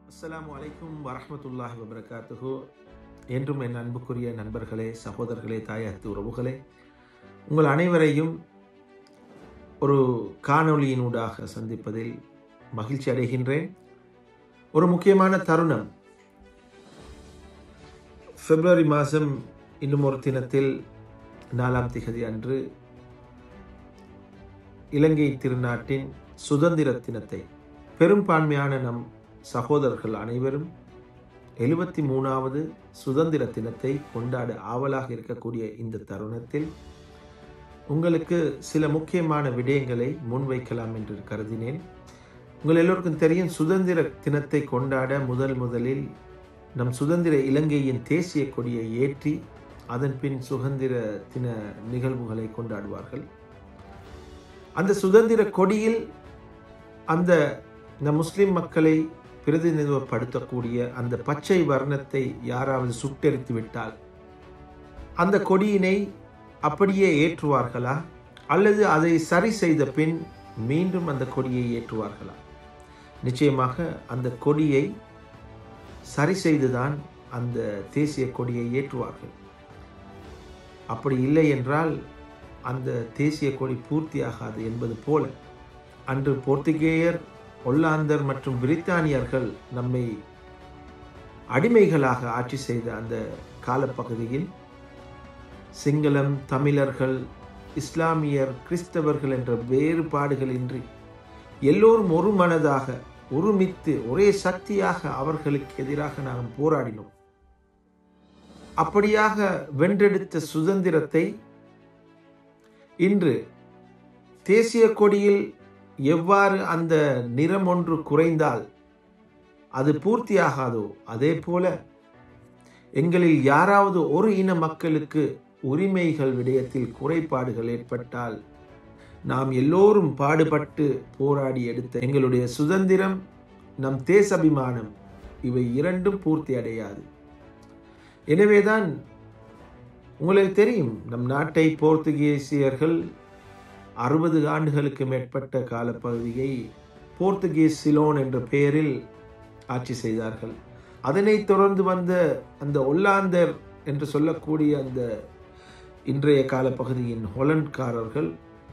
அஸ்ஸலாமு அலைக்கும் வரஹ்மத்துல்லாஹி வபரகாத்துஹு என்றும் என் அன்புக்குரிய நண்பர்களே சகோதரர்களே தாயத்து உறவுகளே உங்கள் அனைவரையும் ஒரு காணொளியினூடாக சந்திப்பதில் மகிழ்ச்சி அடைகின்றேன் ஒரு முக்கியமான தருணம் பிப்ரவரி மாதம் இன்னும் ஒரு தினத்தில் நாலாம் திகதி அன்று இலங்கை திருநாட்டின் சுதந்திர தினத்தை பெரும்பான்மையான நம் சகோதரர்கள் அனைவரும் எழுபத்தி மூணாவது சுதந்திர தினத்தை கொண்டாட ஆவலாக இருக்கக்கூடிய இந்த தருணத்தில் உங்களுக்கு சில முக்கியமான விடயங்களை முன்வைக்கலாம் என்று கருதினேன் உங்கள் எல்லோருக்கும் தெரியும் சுதந்திர தினத்தை கொண்டாட முதல் முதலில் நம் சுதந்திர இலங்கையின் தேசிய கொடியை ஏற்றி அதன் பின் சுதந்திர தின நிகழ்வுகளை கொண்டாடுவார்கள் அந்த சுதந்திர கொடியில் அந்த நம் முஸ்லிம் மக்களை பிரதிநிதித்துவப்படுத்தக்கூடிய அந்த பச்சை வர்ணத்தை யாராவது சுட்டெரித்து விட்டால் அந்த கொடியினை அப்படியே ஏற்றுவார்களா அல்லது அதை சரி செய்த பின் மீண்டும் அந்த கொடியை ஏற்றுவார்களா நிச்சயமாக அந்த கொடியை சரி செய்துதான் அந்த தேசிய கொடியை ஏற்றுவார்கள் அப்படி இல்லை என்றால் அந்த தேசிய கொடி பூர்த்தியாகாது என்பது போல அன்று போர்த்துகேயர் ஒல்லாந்தர் மற்றும் பிரித்தானியர்கள் நம்மை அடிமைகளாக ஆட்சி செய்த அந்த காலப்பகுதியில் சிங்களம் தமிழர்கள் இஸ்லாமியர் கிறிஸ்தவர்கள் என்ற வேறுபாடுகளின்றி எல்லோரும் ஒரு மனதாக ஒருமித்து ஒரே சக்தியாக அவர்களுக்கு எதிராக நாம் போராடினோம் அப்படியாக வென்றெடுத்த சுதந்திரத்தை இன்று தேசிய கொடியில் எவ்வாறு அந்த நிறம் ஒன்று குறைந்தால் அது பூர்த்தியாகாதோ அதே போல எங்களில் யாராவது ஒரு இன மக்களுக்கு உரிமைகள் விடயத்தில் குறைபாடுகள் ஏற்பட்டால் நாம் எல்லோரும் பாடுபட்டு போராடி எடுத்த எங்களுடைய சுதந்திரம் நம் தேசபிமானம் இவை இரண்டும் பூர்த்தி அடையாது எனவேதான் உங்களுக்கு தெரியும் நம் நாட்டை போர்த்துகீசியர்கள் அறுபது ஆண்டுகளுக்கு மேற்பட்ட காலப்பகுதியை போர்த்துகீஸ் சிலோன் என்ற பெயரில் ஆட்சி செய்தார்கள் அதனைத் தொடர்ந்து வந்த அந்த ஒல்லாந்தர் என்று சொல்லக்கூடிய அந்த இன்றைய காலப்பகுதியின் ஹொலண்ட்காரர்கள்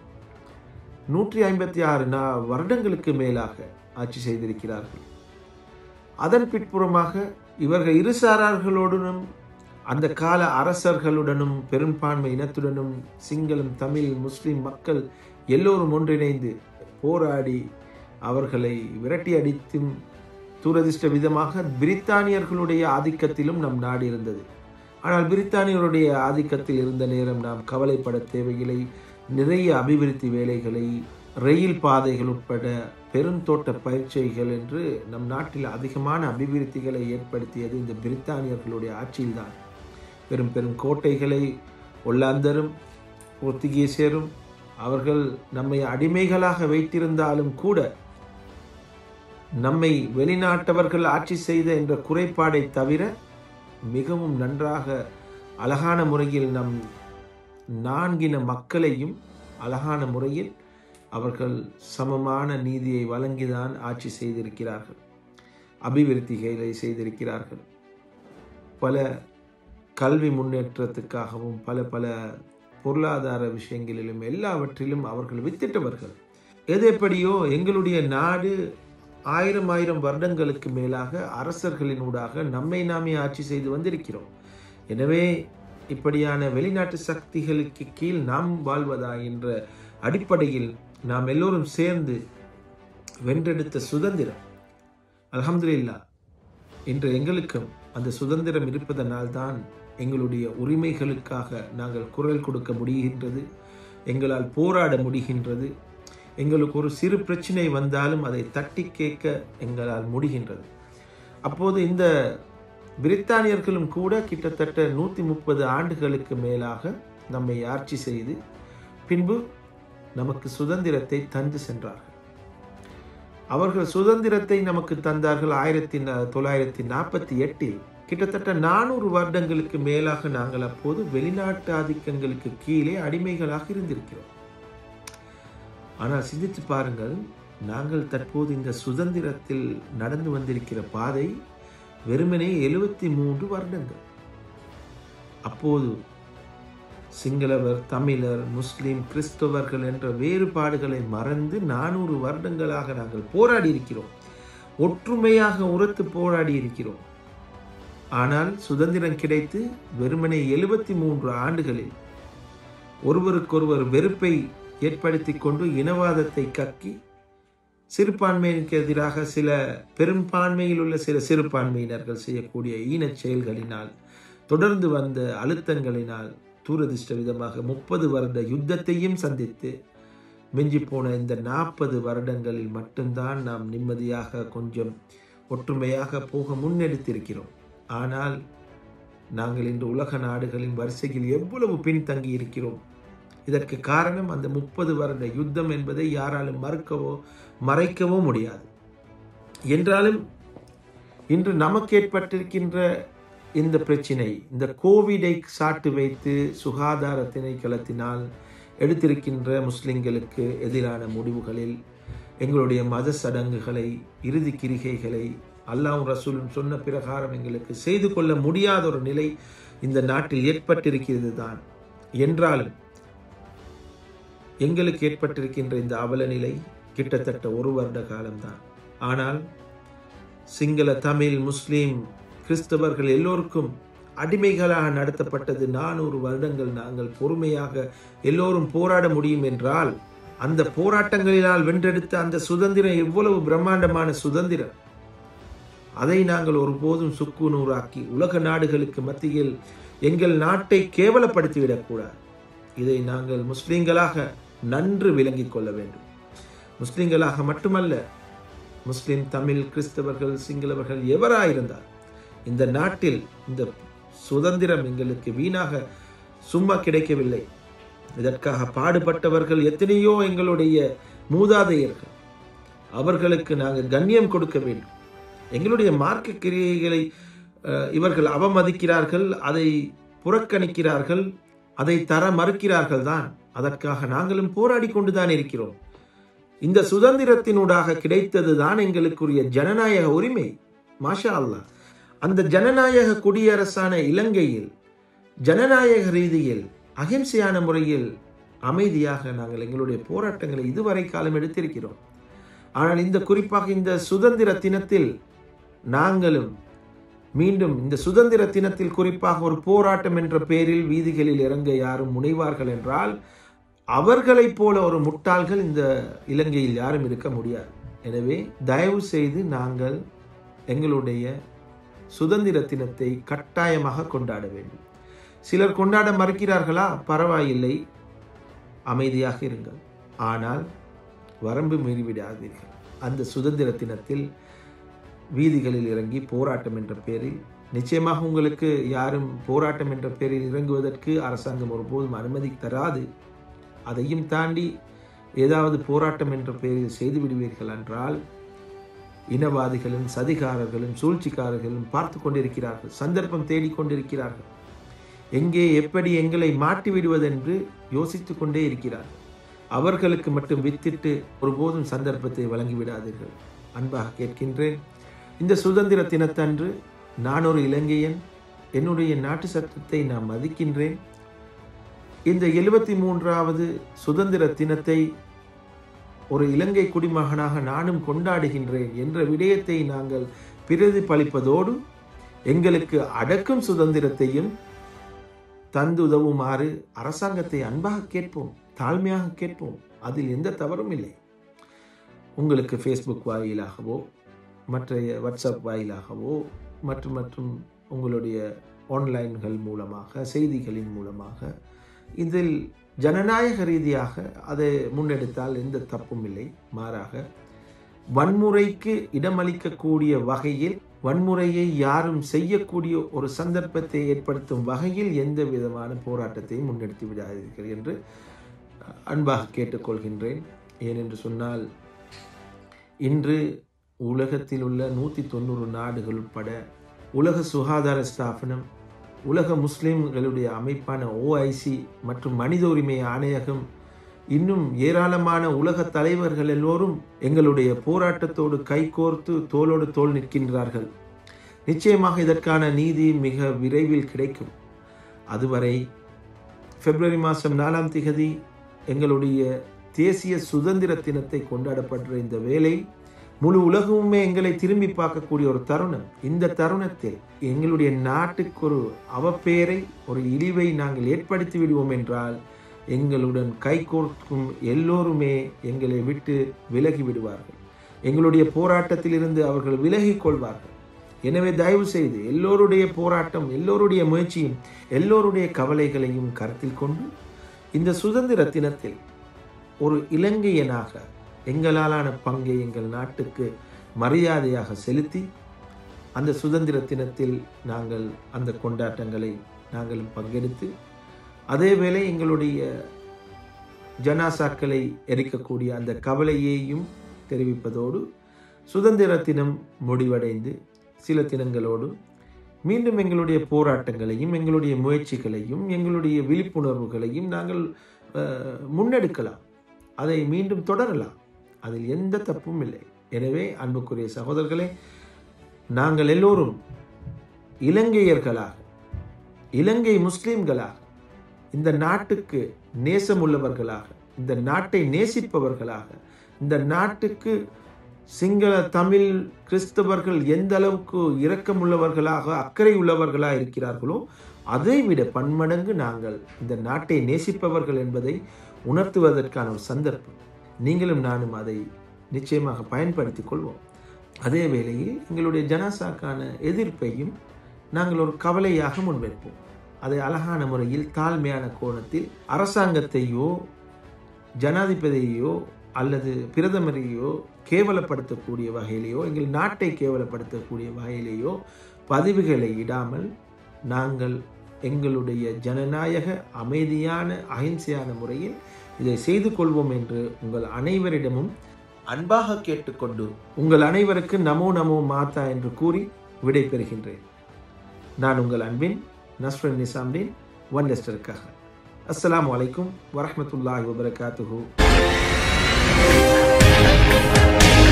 நூற்றி ஐம்பத்தி ஆறு நா வருடங்களுக்கு மேலாக ஆட்சி செய்திருக்கிறார்கள் அதன் பிற்புறமாக இவர்கள் இருசாரார்களுடனும் அந்த கால அரசர்களுடனும் பெரும்பான்மை இனத்துடனும் சிங்களம் தமிழ் முஸ்லிம் மக்கள் எல்லோரும் ஒன்றிணைந்து போராடி அவர்களை விரட்டி அடித்தும் துரதிர்ஷ்ட விதமாக பிரித்தானியர்களுடைய ஆதிக்கத்திலும் நம் நாடு இருந்தது ஆனால் பிரித்தானியருடைய ஆதிக்கத்தில் இருந்த நேரம் நாம் கவலைப்பட தேவையில்லை நிறைய அபிவிருத்தி வேலைகளை ரயில் பாதைகள் உட்பட பெருந்தோட்ட பயிற்சிகள் என்று நம் நாட்டில் அதிகமான அபிவிருத்திகளை ஏற்படுத்தியது இந்த பிரித்தானியர்களுடைய ஆட்சியில்தான் பெரும் பெரும் கோட்டைகளை ஒல்லாந்தரும் போர்த்துகீசியரும் அவர்கள் நம்மை அடிமைகளாக வைத்திருந்தாலும் கூட நம்மை வெளிநாட்டவர்கள் ஆட்சி செய்த என்ற குறைபாடை தவிர மிகவும் நன்றாக அழகான முறையில் நம் நான்கின மக்களையும் அழகான முறையில் அவர்கள் சமமான நீதியை வழங்கிதான் ஆட்சி செய்திருக்கிறார்கள் அபிவிருத்திகளை செய்திருக்கிறார்கள் பல கல்வி முன்னேற்றத்துக்காகவும் பல பல பொருளாதார விஷயங்களிலும் எல்லாவற்றிலும் அவர்கள் வித்திட்டவர்கள் எது எப்படியோ எங்களுடைய நாடு ஆயிரம் ஆயிரம் வருடங்களுக்கு மேலாக அரசர்களினூடாக நம்மை நாமே ஆட்சி செய்து வந்திருக்கிறோம் எனவே இப்படியான வெளிநாட்டு சக்திகளுக்கு கீழ் நாம் வாழ்வதா என்ற அடிப்படையில் நாம் எல்லோரும் சேர்ந்து வென்றெடுத்த சுதந்திரம் அலமதுல்லா இன்று எங்களுக்கும் அந்த சுதந்திரம் இருப்பதனால் தான் எங்களுடைய உரிமைகளுக்காக நாங்கள் குரல் கொடுக்க முடிகின்றது எங்களால் போராட முடிகின்றது எங்களுக்கு ஒரு சிறு பிரச்சனை வந்தாலும் அதை தட்டி கேட்க எங்களால் முடிகின்றது அப்போது இந்த பிரித்தானியர்களும் கூட கிட்டத்தட்ட நூற்றி முப்பது ஆண்டுகளுக்கு மேலாக நம்மை ஆட்சி செய்து பின்பு நமக்கு சுதந்திரத்தை தந்து சென்றார்கள் அவர்கள் சுதந்திரத்தை நமக்கு தந்தார்கள் ஆயிரத்தி தொள்ளாயிரத்தி நாற்பத்தி எட்டில் கிட்டத்தட்ட நானூறு வருடங்களுக்கு மேலாக நாங்கள் அப்போது வெளிநாட்டு ஆதிக்கங்களுக்கு கீழே அடிமைகளாக இருந்திருக்கிறோம் ஆனால் சிந்தித்து பாருங்கள் நாங்கள் தற்போது இந்த சுதந்திரத்தில் நடந்து வந்திருக்கிற பாதை வெறுமனே எழுபத்தி மூன்று வருடங்கள் அப்போது சிங்களவர் தமிழர் முஸ்லிம் கிறிஸ்தவர்கள் என்ற வேறுபாடுகளை மறந்து நானூறு வருடங்களாக நாங்கள் போராடி இருக்கிறோம் ஒற்றுமையாக உரத்து போராடி இருக்கிறோம் ஆனால் சுதந்திரம் கிடைத்து வெறுமனே எழுபத்தி மூன்று ஆண்டுகளில் ஒருவருக்கொருவர் வெறுப்பை ஏற்படுத்தி கொண்டு இனவாதத்தை கக்கி சிறுபான்மையினருக்கு எதிராக சில பெரும்பான்மையில் உள்ள சில சிறுபான்மையினர்கள் செய்யக்கூடிய ஈனச் செயல்களினால் தொடர்ந்து வந்த அழுத்தங்களினால் தூரதிர்ஷ்ட விதமாக முப்பது வருட யுத்தத்தையும் சந்தித்து மிஞ்சி போன இந்த நாற்பது வருடங்களில் மட்டும்தான் நாம் நிம்மதியாக கொஞ்சம் ஒற்றுமையாக போக முன்னெடுத்திருக்கிறோம் ஆனால் நாங்கள் இன்று உலக நாடுகளின் வரிசையில் எவ்வளவு பின்தங்கி இருக்கிறோம் இதற்கு காரணம் அந்த முப்பது வருட யுத்தம் என்பதை யாராலும் மறுக்கவோ மறைக்கவோ முடியாது என்றாலும் இன்று நமக்கு ஏற்பட்டிருக்கின்ற இந்த பிரச்சினை இந்த கோவிடை சாட்டு வைத்து சுகாதார திணைக்களத்தினால் எடுத்திருக்கின்ற முஸ்லிம்களுக்கு எதிரான முடிவுகளில் எங்களுடைய மத சடங்குகளை இறுதி கிரிகைகளை அல்லாஹ் ரசூலும் சொன்ன பிரகாரம் எங்களுக்கு செய்து கொள்ள முடியாத ஒரு நிலை இந்த நாட்டில் ஏற்பட்டிருக்கிறது தான் என்றாலும் எங்களுக்கு ஏற்பட்டிருக்கின்ற இந்த அவல நிலை கிட்டத்தட்ட ஒரு வருட காலம்தான் ஆனால் சிங்கள தமிழ் முஸ்லீம் கிறிஸ்தவர்கள் எல்லோருக்கும் அடிமைகளாக நடத்தப்பட்டது நானூறு வருடங்கள் நாங்கள் பொறுமையாக எல்லோரும் போராட முடியும் என்றால் அந்த போராட்டங்களினால் வென்றெடுத்த அந்த சுதந்திரம் எவ்வளவு பிரம்மாண்டமான சுதந்திரம் அதை நாங்கள் ஒருபோதும் சுக்கு நூறாக்கி உலக நாடுகளுக்கு மத்தியில் எங்கள் நாட்டை கேவலப்படுத்திவிடக்கூடாது இதை நாங்கள் முஸ்லிம்களாக நன்று விளங்கிக் கொள்ள வேண்டும் முஸ்லிம்களாக மட்டுமல்ல முஸ்லிம் தமிழ் கிறிஸ்தவர்கள் சிங்களவர்கள் எவராயிருந்தார் இந்த நாட்டில் இந்த சுதந்திரம் எங்களுக்கு வீணாக சும்மா கிடைக்கவில்லை இதற்காக பாடுபட்டவர்கள் எத்தனையோ எங்களுடைய மூதாதையர்கள் அவர்களுக்கு நாங்கள் கண்ணியம் கொடுக்க வேண்டும் எங்களுடைய மார்க்க கிரியைகளை இவர்கள் அவமதிக்கிறார்கள் அதை புறக்கணிக்கிறார்கள் அதை தர மறுக்கிறார்கள் தான் அதற்காக நாங்களும் போராடி கொண்டுதான் இருக்கிறோம் இந்த சுதந்திரத்தினூடாக கிடைத்தது தான் எங்களுக்குரிய ஜனநாயக உரிமை மாஷா அல்லா அந்த ஜனநாயக குடியரசான இலங்கையில் ஜனநாயக ரீதியில் அகிம்சையான முறையில் அமைதியாக நாங்கள் எங்களுடைய போராட்டங்களை இதுவரை காலம் எடுத்திருக்கிறோம் ஆனால் இந்த குறிப்பாக இந்த சுதந்திர தினத்தில் நாங்களும் மீண்டும் இந்த சுதந்திர தினத்தில் குறிப்பாக ஒரு போராட்டம் என்ற பெயரில் வீதிகளில் இறங்க யாரும் முனைவார்கள் என்றால் அவர்களைப் போல ஒரு முட்டாள்கள் இந்த இலங்கையில் யாரும் இருக்க முடியாது எனவே தயவு செய்து நாங்கள் எங்களுடைய சுதந்திர தினத்தை கட்டாயமாக கொண்டாட வேண்டும் சிலர் கொண்டாட மறுக்கிறார்களா பரவாயில்லை அமைதியாக இருங்கள் ஆனால் வரம்பு மீறிவிடாதீர்கள் அந்த சுதந்திர தினத்தில் வீதிகளில் இறங்கி போராட்டம் என்ற பெயரில் நிச்சயமாக உங்களுக்கு யாரும் போராட்டம் என்ற பெயரில் இறங்குவதற்கு அரசாங்கம் ஒருபோதும் அனுமதி தராது அதையும் தாண்டி ஏதாவது போராட்டம் என்ற பெயரில் செய்து விடுவீர்கள் என்றால் இனவாதிகளும் சதிகாரர்களும் சூழ்ச்சிக்காரர்களும் பார்த்து கொண்டிருக்கிறார்கள் சந்தர்ப்பம் தேடிக்கொண்டிருக்கிறார்கள் எங்கே எப்படி எங்களை மாட்டி விடுவதென்று யோசித்து கொண்டே இருக்கிறார்கள் அவர்களுக்கு மட்டும் வித்திட்டு ஒருபோதும் சந்தர்ப்பத்தை வழங்கிவிடாதீர்கள் அன்பாக கேட்கின்றேன் இந்த சுதந்திர தினத்தன்று நான் ஒரு இலங்கையன் என்னுடைய நாட்டு சட்டத்தை நான் மதிக்கின்றேன் இந்த எழுபத்தி மூன்றாவது சுதந்திர தினத்தை ஒரு இலங்கை குடிமகனாக நானும் கொண்டாடுகின்றேன் என்ற விடயத்தை நாங்கள் பிரதிபலிப்பதோடு எங்களுக்கு அடக்கும் சுதந்திரத்தையும் தந்து உதவுமாறு அரசாங்கத்தை அன்பாக கேட்போம் தாழ்மையாக கேட்போம் அதில் எந்த தவறும் இல்லை உங்களுக்கு ஃபேஸ்புக் வாயிலாகவோ மற்ற வாட்ஸ்அப் வாயிலாகவோ மற்றும் மற்றும் உங்களுடைய ஆன்லைன்கள் மூலமாக செய்திகளின் மூலமாக இதில் ஜனநாயக ரீதியாக அதை முன்னெடுத்தால் எந்த தப்பும் இல்லை மாறாக வன்முறைக்கு இடமளிக்கக்கூடிய வகையில் வன்முறையை யாரும் செய்யக்கூடிய ஒரு சந்தர்ப்பத்தை ஏற்படுத்தும் வகையில் எந்த விதமான போராட்டத்தையும் முன்னெடுத்து விடாதீர்கள் என்று அன்பாக கேட்டுக்கொள்கின்றேன் ஏனென்று சொன்னால் இன்று உலகத்தில் உள்ள நூற்றி தொண்ணூறு நாடுகள் உட்பட உலக சுகாதார ஸ்தாபனம் உலக முஸ்லிம்களுடைய அமைப்பான ஓஐசி மற்றும் மனித உரிமை ஆணையகம் இன்னும் ஏராளமான உலக தலைவர்கள் எல்லோரும் எங்களுடைய போராட்டத்தோடு கைகோர்த்து தோளோடு தோள் நிற்கின்றார்கள் நிச்சயமாக இதற்கான நீதி மிக விரைவில் கிடைக்கும் அதுவரை பிப்ரவரி மாதம் நாலாம் திகதி எங்களுடைய தேசிய சுதந்திர தினத்தை கொண்டாடப்படுற இந்த வேலை முழு உலகமுமே எங்களை திரும்பி பார்க்கக்கூடிய ஒரு தருணம் இந்த தருணத்தில் எங்களுடைய நாட்டுக்கு ஒரு அவப்பேரை ஒரு இழிவை நாங்கள் ஏற்படுத்தி விடுவோம் என்றால் எங்களுடன் கைகோர்க்கும் எல்லோருமே எங்களை விட்டு விலகி விடுவார்கள் எங்களுடைய போராட்டத்தில் இருந்து அவர்கள் விலகிக் கொள்வார்கள் எனவே தயவு செய்து எல்லோருடைய போராட்டம் எல்லோருடைய முயற்சியும் எல்லோருடைய கவலைகளையும் கருத்தில் கொண்டு இந்த சுதந்திர தினத்தில் ஒரு இலங்கையனாக எங்களாலான பங்கை எங்கள் நாட்டுக்கு மரியாதையாக செலுத்தி அந்த சுதந்திர தினத்தில் நாங்கள் அந்த கொண்டாட்டங்களை நாங்கள் பங்கெடுத்து அதேவேளை எங்களுடைய ஜனாசாக்களை எரிக்கக்கூடிய அந்த கவலையையும் தெரிவிப்பதோடு சுதந்திர தினம் முடிவடைந்து சில தினங்களோடு மீண்டும் எங்களுடைய போராட்டங்களையும் எங்களுடைய முயற்சிகளையும் எங்களுடைய விழிப்புணர்வுகளையும் நாங்கள் அஹ், முன்னெடுக்கலாம் அதை மீண்டும் தொடரலாம் அதில் எந்த தப்பும் இல்லை எனவே அன்புக்குரிய சகோதரர்களே நாங்கள் எல்லோரும் இலங்கையர்களாக இலங்கை முஸ்லிம்களாக இந்த நாட்டுக்கு நேசமுள்ளவர்களாக இந்த நாட்டை நேசிப்பவர்களாக இந்த நாட்டுக்கு சிங்கள தமிழ் கிறிஸ்தவர்கள் எந்த அளவுக்கு இரக்கமுள்ளவர்களாக அக்கறை உள்ளவர்களாக இருக்கிறார்களோ அதை விட பன்மடங்கு நாங்கள் இந்த நாட்டை நேசிப்பவர்கள் என்பதை உணர்த்துவதற்கான ஒரு சந்தர்ப்பம் நீங்களும் நானும் அதை நிச்சயமாக பயன்படுத்திக் கொள்வோம் அதே வேளையில் எங்களுடைய ஜனாசாக்கான எதிர்ப்பையும் நாங்கள் ஒரு கவலையாக முன்வைப்போம் அதை அழகான முறையில் தாழ்மையான கோணத்தில் அரசாங்கத்தையோ ஜனாதிபதியோ அல்லது பிரதமரையோ கேவலப்படுத்தக்கூடிய வகையிலேயோ எங்கள் நாட்டை கேவலப்படுத்தக்கூடிய வகையிலேயோ பதிவுகளை இடாமல் நாங்கள் எங்களுடைய ஜனநாயக அமைதியான அகிம்சையான முறையில் இதை செய்து கொள்வோம் என்று உங்கள் அனைவரிடமும் அன்பாக கேட்டுக்கொண்டு உங்கள் அனைவருக்கு நமோ நமோ மாதா என்று கூறி விடை பெறுகின்றேன் நான் உங்கள் அன்பின் நஸ்ரன் நிசாம்தீன் ஒன் லெஸ்டருக்காக அஸ்ஸலாமு அலைக்கும் வரஹ்மத்துல்லாஹி வபரகாத்துஹு